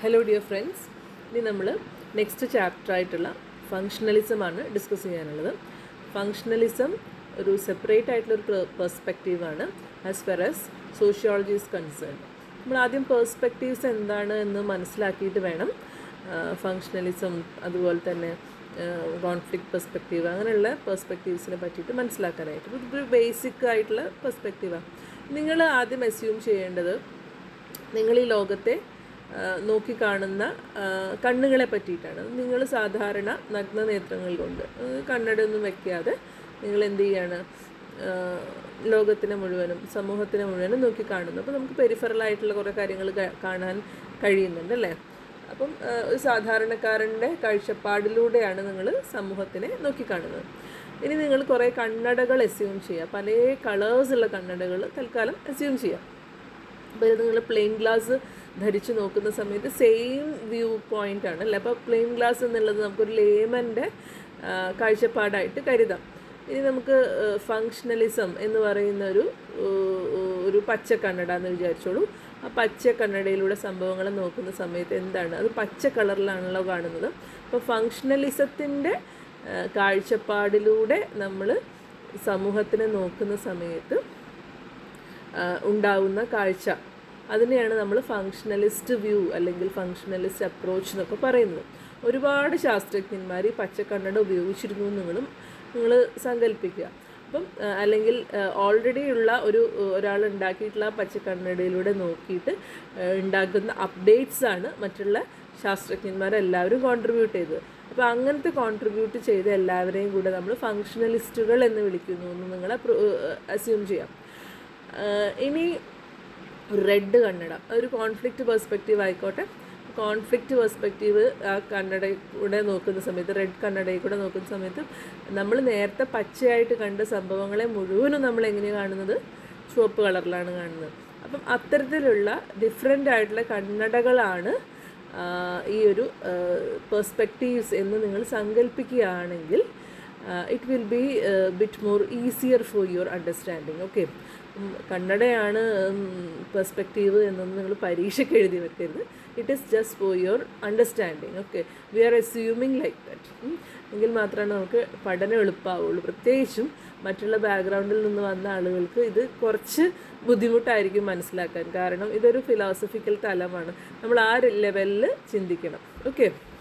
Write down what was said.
hello dear friends ഇനി നമ്മൾ next chapter ആയിട്ടുള്ള ഫങ്ഷണലിസമാണ് ഡിസ്കസ് ചെയ്യാനുള്ളത് ഫങ്ഷണലിസം ഒരു സെപ്പറേറ്റ് ആയിട്ടുള്ളൊരു പെർസ്പെക്റ്റീവാണ് as far as sociology is concern നമ്മൾ ആദ്യം പേഴ്സ്പെക്റ്റീവ്സ് എന്താണ് എന്ന് മനസ്സിലാക്കിയിട്ട് വേണം ഫങ്ഷണലിസം അതുപോലെ തന്നെ കോൺഫ്ലിക്റ്റ് പെർസ്പെക്റ്റീവ് അങ്ങനെയുള്ള പെർസ്പെക്റ്റീവ്സിനെ പറ്റിയിട്ട് മനസ്സിലാക്കാനായിട്ട് ഇതൊരു ബേസിക് ആയിട്ടുള്ള പെർസ്പെക്റ്റീവാണ് നിങ്ങൾ ആദ്യം അസ്യൂം ചെയ്യേണ്ടത് നിങ്ങൾ ഈ ലോകത്തെ നോക്കിക്കാണുന്ന കണ്ണുകളെ പറ്റിയിട്ടാണ് നിങ്ങൾ സാധാരണ നഗ്ന നേത്രങ്ങൾ കൊണ്ട് കണ്ണടയൊന്നും വെക്കാതെ നിങ്ങൾ എന്ത് ചെയ്യാണ് ലോകത്തിനെ മുഴുവനും സമൂഹത്തിനെ മുഴുവനും നോക്കി കാണുന്നു അപ്പോൾ നമുക്ക് പെരിഫറലായിട്ടുള്ള കുറേ കാര്യങ്ങൾ കാണാൻ കഴിയുന്നുണ്ട് അല്ലേ അപ്പം ഒരു സാധാരണക്കാരൻ്റെ കാഴ്ചപ്പാടിലൂടെയാണ് നിങ്ങൾ സമൂഹത്തിനെ നോക്കിക്കാണുന്നത് ഇനി നിങ്ങൾ കുറേ കണ്ണടകൾ അസ്യൂം ചെയ്യുക പല കളേഴ്സുള്ള കണ്ണടകൾ തൽക്കാലം അസ്യൂം ചെയ്യാം അപ്പോൾ ഇത് നിങ്ങൾ പ്ലെയിൻ ഗ്ലാസ് ധരിച്ച് നോക്കുന്ന സമയത്ത് സെയിം വ്യൂ പോയിൻ്റ് ആണ് അല്ലേ അപ്പോൾ പ്ലെയിൻ ഗ്ലാസ് എന്നുള്ളത് നമുക്കൊരു ലേമൻ്റെ കാഴ്ചപ്പാടായിട്ട് കരുതാം ഇനി നമുക്ക് ഫങ്ഷണലിസം എന്ന് പറയുന്ന ഒരു ഒരു പച്ച കണ്ണട എന്ന് വിചാരിച്ചോളൂ ആ പച്ച കണ്ണടയിലൂടെ സംഭവങ്ങൾ നോക്കുന്ന സമയത്ത് എന്താണ് അത് പച്ച കളറിലാണല്ലോ കാണുന്നത് അപ്പോൾ ഫങ്ഷണലിസത്തിൻ്റെ കാഴ്ചപ്പാടിലൂടെ നമ്മൾ സമൂഹത്തിനെ നോക്കുന്ന സമയത്ത് ഉണ്ടാവുന്ന കാഴ്ച അതിനെയാണ് നമ്മൾ ഫങ്ഷണലിസ്റ്റ് വ്യൂ അല്ലെങ്കിൽ ഫങ്ഷണലിസ്റ്റ് അപ്രോച്ച് എന്നൊക്കെ പറയുന്നത് ഒരുപാട് ശാസ്ത്രജ്ഞന്മാർ ഈ പച്ചക്കണ്ണട ഉപയോഗിച്ചിരുന്നു നിങ്ങളും നിങ്ങൾ സങ്കല്പിക്കുക അപ്പം അല്ലെങ്കിൽ ഓൾറെഡി ഉള്ള ഒരു ഒരാൾ ഉണ്ടാക്കിയിട്ടുള്ള പച്ചക്കണ്ണടയിലൂടെ നോക്കിയിട്ട് ഉണ്ടാക്കുന്ന അപ്ഡേറ്റ്സ് ആണ് മറ്റുള്ള ശാസ്ത്രജ്ഞന്മാരെല്ലാവരും കോൺട്രിബ്യൂട്ട് ചെയ്തത് അപ്പോൾ അങ്ങനത്തെ കോൺട്രിബ്യൂട്ട് ചെയ്ത എല്ലാവരെയും കൂടെ നമ്മൾ ഫങ്ഷണലിസ്റ്റുകൾ എന്ന് വിളിക്കുന്നു എന്ന് നിങ്ങൾ അസ്യൂം ചെയ്യാം ഇനി റെഡ് കണ്ണട ഒരു കോൺഫ്ലിക്റ്റ് പെർസ്പെക്റ്റീവ് ആയിക്കോട്ടെ കോൺഫ്ലിക്റ്റ് പെർസ്പെക്റ്റീവ് ആ കണ്ണടയിൽ നോക്കുന്ന സമയത്ത് റെഡ് കണ്ണടയിൽ കൂടെ നോക്കുന്ന സമയത്ത് നമ്മൾ നേരത്തെ പച്ചയായിട്ട് കണ്ട സംഭവങ്ങളെ മുഴുവനും നമ്മൾ എങ്ങനെയാണ് കാണുന്നത് ചുവപ്പ് കളറിലാണ് കാണുന്നത് അപ്പം അത്തരത്തിലുള്ള ഡിഫറെൻ്റ് ആയിട്ടുള്ള കണ്ണടകളാണ് ഈ ഒരു പെർസ്പെക്റ്റീവ്സ് എന്ന് നിങ്ങൾ സങ്കല്പിക്കുകയാണെങ്കിൽ it will be bit more easier for your understanding okay കന്നഡയാണ് പെർസ്പെക്റ്റീവ് എന്നൊന്നും നിങ്ങൾ പരീക്ഷയ്ക്ക് എഴുതി വെക്കരുത് it is just for your understanding okay we are assuming like that എങ്കിൽ മാത്രമാണ് നമുക്ക് പഠനം എളുപ്പമാവുള്ളൂ പ്രത്യേകിച്ചും മറ്റുള്ള ബാക്ക്ഗ്രൗണ്ടിൽ നിന്ന് വന്ന ആളുകൾക്ക് ഇത് കുറച്ച് ബുദ്ധിമുട്ടായിരിക്കും മനസ്സിലാക്കാൻ കാരണം ഇതൊരു ഫിലോസഫിക്കൽ തലമാണ് നമ്മൾ ആ ലെവലിൽ ചിന്തിക്കണം ഓക്കെ